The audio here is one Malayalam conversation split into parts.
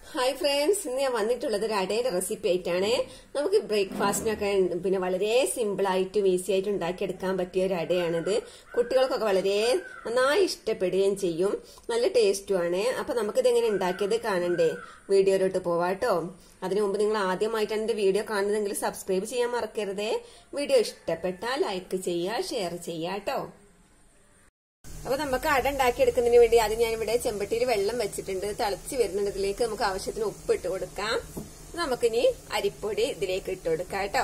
ഹായ് ഫ്രണ്ട്സ് ഇന്ന് ഞാൻ വന്നിട്ടുള്ളത് ഒരു അടയുടെ റെസിപ്പി ആയിട്ടാണ് നമുക്ക് ബ്രേക്ക്ഫാസ്റ്റിനൊക്കെ പിന്നെ വളരെ സിമ്പിൾ ആയിട്ടും ഈസി ആയിട്ട് ഉണ്ടാക്കിയെടുക്കാൻ പറ്റിയ ഒരു അടയാണിത് കുട്ടികൾക്കൊക്കെ വളരെ നന്നായി ഇഷ്ടപ്പെടുകയും ചെയ്യും നല്ല ടേസ്റ്റുമാണ് അപ്പൊ നമുക്കിത് എങ്ങനെ ഉണ്ടാക്കിയത് കാണണ്ടേ വീഡിയോയിലോട്ട് പോവാട്ടോ അതിനു മുമ്പ് നിങ്ങൾ ആദ്യമായിട്ടാണ് എന്റെ വീഡിയോ കാണുന്നതെങ്കിൽ സബ്സ്ക്രൈബ് ചെയ്യാൻ മറക്കരുതേ വീഡിയോ ഇഷ്ടപ്പെട്ടാൽ ലൈക്ക് ചെയ്യുക ഷെയർ ചെയ്യുക കേട്ടോ അപ്പൊ നമുക്ക് അട ഉണ്ടാക്കി എടുക്കുന്നതിന് വേണ്ടി ആദ്യം ഞാനിവിടെ ചെമ്പട്ടിയിൽ വെള്ളം വെച്ചിട്ടുണ്ട് തിളച്ച് വരുന്നുണ്ട് ഇതിലേക്ക് നമുക്ക് ആവശ്യത്തിന് ഉപ്പ് ഇട്ട് കൊടുക്കാം നമുക്കിനി അരിപ്പൊടി ഇതിലേക്ക് ഇട്ട് കൊടുക്കാം കേട്ടോ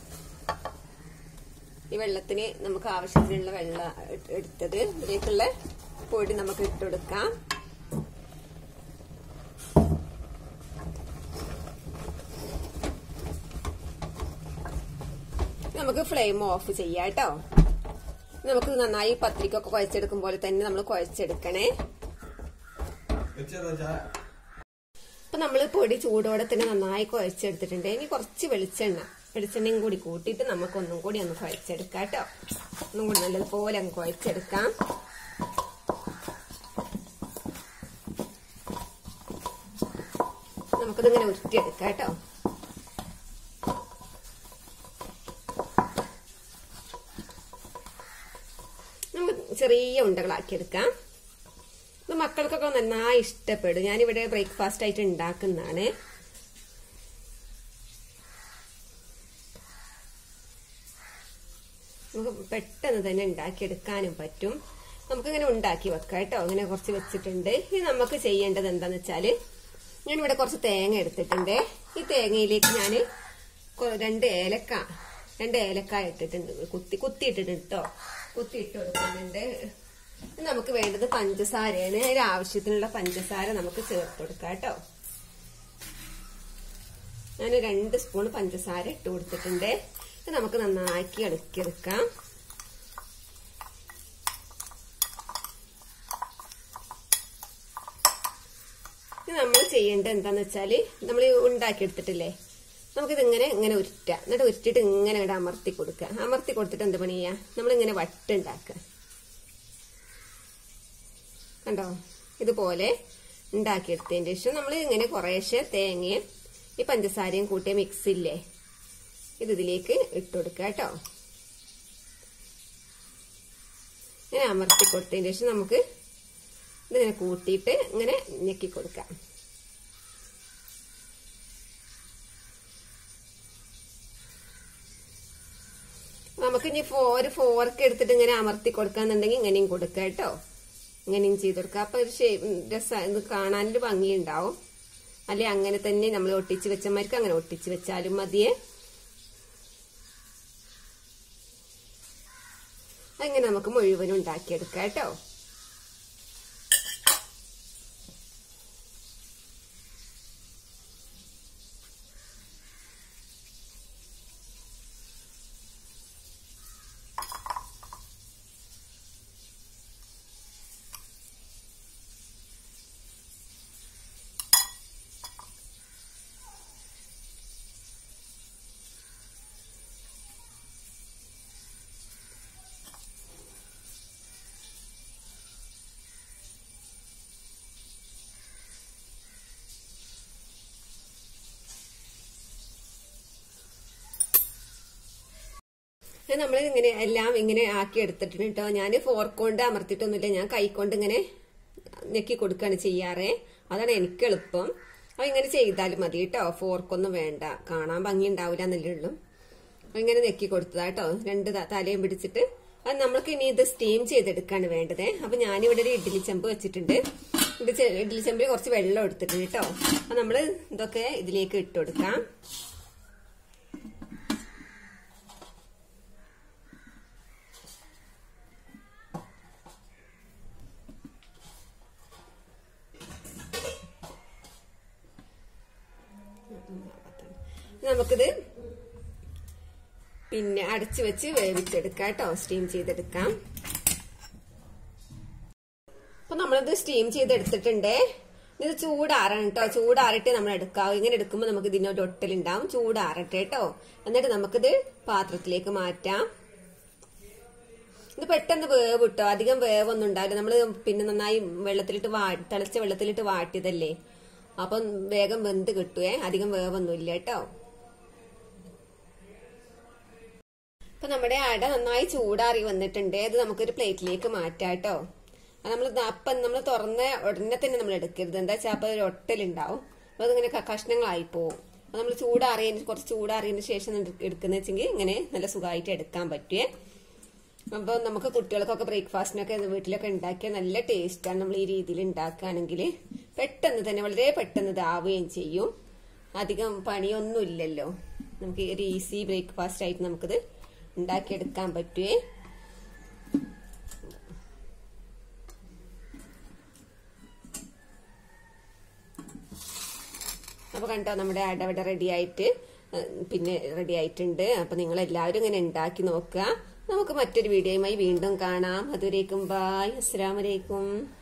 ഈ വെള്ളത്തിന് നമുക്ക് ആവശ്യത്തിനുള്ള വെള്ളം എടുത്തത് ഇതിലേക്കുള്ള പൊടി നമുക്ക് ഇട്ട് കൊടുക്കാം നമുക്ക് ഫ്ലെയിം ഓഫ് ചെയ്യാം കേട്ടോ നമുക്ക് നന്നായി പത്രിക്കൊക്കെ കുഴച്ചെടുക്കും പോലെ തന്നെ നമ്മൾ കുഴച്ചെടുക്കണേ അപ്പൊ നമ്മൾ പൊടി ചൂടോടെ തന്നെ നന്നായി കുഴച്ചെടുത്തിട്ടുണ്ട് ഇനി കുറച്ച് വെളിച്ചെണ്ണ വെളിച്ചെണ്ണയും കൂടി കൂട്ടിയിട്ട് നമുക്ക് ഒന്നും കൂടി ഒന്ന് കുഴച്ചെടുക്കാം കേട്ടോ ഒന്നും കൂടി നല്ലതുപോലെ അങ്ങ് കുഴച്ചെടുക്കാം നമുക്കിതിങ്ങനെ ഉരുട്ടിയെടുക്കാം കേട്ടോ ചെറിയ ഉണ്ടകളാക്കി എടുക്കാം ഇത് മക്കൾക്കൊക്കെ നന്നായി ഇഷ്ടപ്പെടും ഞാനിവിടെ ബ്രേക്ക്ഫാസ്റ്റ് ആയിട്ട് ഉണ്ടാക്കുന്നതാണ് നമുക്ക് പെട്ടെന്ന് തന്നെ ഉണ്ടാക്കിയെടുക്കാനും പറ്റും നമുക്കിങ്ങനെ ഉണ്ടാക്കി വെക്കാം കേട്ടോ ഇങ്ങനെ കുറച്ച് വെച്ചിട്ടുണ്ട് ഇനി നമുക്ക് ചെയ്യേണ്ടത് എന്താന്ന് വെച്ചാല് ഞാനിവിടെ കുറച്ച് തേങ്ങ എടുത്തിട്ടുണ്ട് ഈ തേങ്ങയിലേക്ക് ഞാൻ രണ്ട് ഏലക്ക രണ്ട് ഏലക്കായ ഇട്ടിട്ടുണ്ട് കുത്തി കുത്തി ഇട്ടിട്ടുണ്ട് കേട്ടോ കുത്തി ഇട്ട് കൊടുക്കുന്നുണ്ട് നമുക്ക് വേണ്ടത് പഞ്ചസാരയാണ് അതിന് ആവശ്യത്തിനുള്ള പഞ്ചസാര നമുക്ക് ചേർത്ത് കൊടുക്കാം കേട്ടോ ഞാൻ രണ്ട് സ്പൂൺ പഞ്ചസാര ഇട്ട് കൊടുത്തിട്ടുണ്ട് നമുക്ക് നന്നാക്കി ഇളക്കിയെടുക്കാം നമ്മൾ ചെയ്യേണ്ടത് എന്താന്ന് വെച്ചാല് നമ്മൾ ഉണ്ടാക്കിയെടുത്തിട്ടില്ലേ നമുക്കിതിങ്ങനെ ഇങ്ങനെ ഉരുട്ടുക എന്നിട്ട് ഉരുട്ടിട്ട് ഇങ്ങനെ ഇവിടെ അമർത്തി കൊടുക്കുക അമർത്തി കൊടുത്തിട്ട് എന്ത് പണി ചെയ്യുക നമ്മളിങ്ങനെ വട്ടുണ്ടാക്കുക കണ്ടോ ഇതുപോലെ ഉണ്ടാക്കിയെടുത്തതിന് ശേഷം നമ്മൾ ഇങ്ങനെ കുറേശ്ശെ തേങ്ങയും ഈ പഞ്ചസാരയും കൂട്ടിയ മിക്സ് ഇല്ലേ ഇത് ഇതിലേക്ക് ഇട്ട് കൊടുക്കുക കേട്ടോ ഇങ്ങനെ അമർത്തി കൊടുത്തതിന് ശേഷം നമുക്ക് ഇതിങ്ങനെ കൂട്ടിയിട്ട് ഇങ്ങനെ ഞെക്കി കൊടുക്കാം നമുക്ക് ഇനി ഒരു ഫോർക്ക് എടുത്തിട്ട് ഇങ്ങനെ അമർത്തി കൊടുക്കാന്നുണ്ടെങ്കിൽ ഇങ്ങനെയും കൊടുക്കുക കേട്ടോ ഇങ്ങനെയും ചെയ്ത് കൊടുക്കുക അപ്പൊ ഒരു രസം ഇത് കാണാനൊരു ഭംഗിയുണ്ടാവും അല്ലെ അങ്ങനെ തന്നെ നമ്മൾ ഒട്ടിച്ച് വെച്ചമാർക്ക് അങ്ങനെ ഒട്ടിച്ച് വെച്ചാലും മതിയേ അങ്ങനെ നമുക്ക് മുഴുവനും ഉണ്ടാക്കിയെടുക്കാം കേട്ടോ നമ്മൾ ഇങ്ങനെ എല്ലാം ഇങ്ങനെ ആക്കി എടുത്തിട്ടുണ്ട് കേട്ടോ ഞാൻ ഫോർക്ക് കൊണ്ട് അമർത്തിയിട്ടൊന്നുമില്ല ഞാൻ കൈകൊണ്ട് ഇങ്ങനെ ഞെക്കി കൊടുക്കുകയാണ് ചെയ്യാറ് അതാണ് എനിക്ക് എളുപ്പം അപ്പൊ ഇങ്ങനെ ചെയ്താലും മതി കേട്ടോ ഫോർക്കൊന്നും വേണ്ട കാണാൻ ഭംഗി ഉണ്ടാവില്ല എന്നല്ലേ ഉള്ളൂ ഇങ്ങനെ ഞെക്കി കൊടുത്തതാ കേട്ടോ രണ്ട് തലയും പിടിച്ചിട്ട് അത് നമ്മൾക്ക് ഇനി ഇത് സ്റ്റീം ചെയ്തെടുക്കാണ് വേണ്ടത് അപ്പൊ ഞാനിവിടെ ഒരു ഇഡ്ഡലി ചെമ്പ് വെച്ചിട്ടുണ്ട് ഇഡ്ഡലി ചെമ്പിൽ കുറച്ച് വെള്ളം എടുത്തിട്ടുണ്ട് കേട്ടോ അപ്പൊ നമ്മള് ഇതൊക്കെ ഇതിലേക്ക് ഇട്ട് കൊടുക്കാം നമുക്കിത് പിന്നെ അടച്ചു വെച്ച് വേവിച്ചെടുക്കാം കേട്ടോ സ്റ്റീം ചെയ്തെടുക്കാം അപ്പൊ നമ്മളിത് സ്റ്റീം ചെയ്തെടുത്തിട്ടുണ്ട് ഇത് ചൂടാറണം കേട്ടോ ചൂടാറിട്ട് നമ്മൾ എടുക്കാം ഇങ്ങനെ എടുക്കുമ്പോൾ നമുക്ക് ഇതിനൊരു ഒട്ടലുണ്ടാവും ചൂടാറട്ടെ കേട്ടോ എന്നിട്ട് നമുക്കിത് പാത്രത്തിലേക്ക് മാറ്റാം ഇത് പെട്ടെന്ന് വേവ് കിട്ടോ അധികം വേവൊന്നും ഉണ്ടാവില്ല നമ്മൾ പിന്നെ നന്നായി വെള്ളത്തിലിട്ട് വാ തിളച്ച വെള്ളത്തിലിട്ട് വാട്ടിയതല്ലേ അപ്പം വേഗം വെന്ത് കിട്ടുവേ അധികം വേവൊന്നുമില്ല കേട്ടോ അപ്പൊ നമ്മുടെ അട നന്നായി ചൂടാറി വന്നിട്ടുണ്ട് ഇത് നമുക്കൊരു പ്ലേറ്റിലേക്ക് മാറ്റാം കേട്ടോ നമ്മൾ അപ്പം നമ്മൾ തുറന്ന ഉടനെ തന്നെ നമ്മൾ എടുക്കരുത് എന്താ വെച്ചാൽ അപ്പൊ ഒരു ഒട്ടലുണ്ടാവും അപ്പൊ അതിങ്ങനെ ക- കഷ്ണങ്ങളായി പോവും അപ്പൊ നമ്മൾ ചൂടാറിയതിന് കുറച്ച് ചൂടാറിയതിന് ശേഷം എടുക്കുന്ന വെച്ചെങ്കിൽ ഇങ്ങനെ നല്ല സുഖമായിട്ട് എടുക്കാൻ പറ്റുവേ അപ്പോൾ നമുക്ക് കുട്ടികൾക്കൊക്കെ ബ്രേക്ക്ഫാസ്റ്റിനൊക്കെ വീട്ടിലൊക്കെ ഉണ്ടാക്കിയാൽ നല്ല ടേസ്റ്റാണ് നമ്മൾ ഈ രീതിയിൽ ഉണ്ടാക്കുകയാണെങ്കിൽ പെട്ടെന്ന് തന്നെ വളരെ പെട്ടെന്ന് ഇതാവുകയും ചെയ്യും അധികം പണിയൊന്നും ഇല്ലല്ലോ നമുക്ക് ഒരു ഈസി ബ്രേക്ക്ഫാസ്റ്റ് ആയിട്ട് നമുക്കിത് ഉണ്ടാക്കിയെടുക്കാൻ പറ്റുവേ അപ്പൊ കണ്ടോ നമ്മുടെ അട ഇവിടെ റെഡി ആയിട്ട് ഏഹ്, പിന്നെ റെഡി ആയിട്ടുണ്ട് അപ്പൊ നിങ്ങൾ എല്ലാവരും ഇങ്ങനെ ഉണ്ടാക്കി നോക്കുക നമുക്ക് മറ്റൊരു വീഡിയോയുമായി വീണ്ടും കാണാം അതുവരേക്കും ബായ് അസ്സലാമലൈക്കും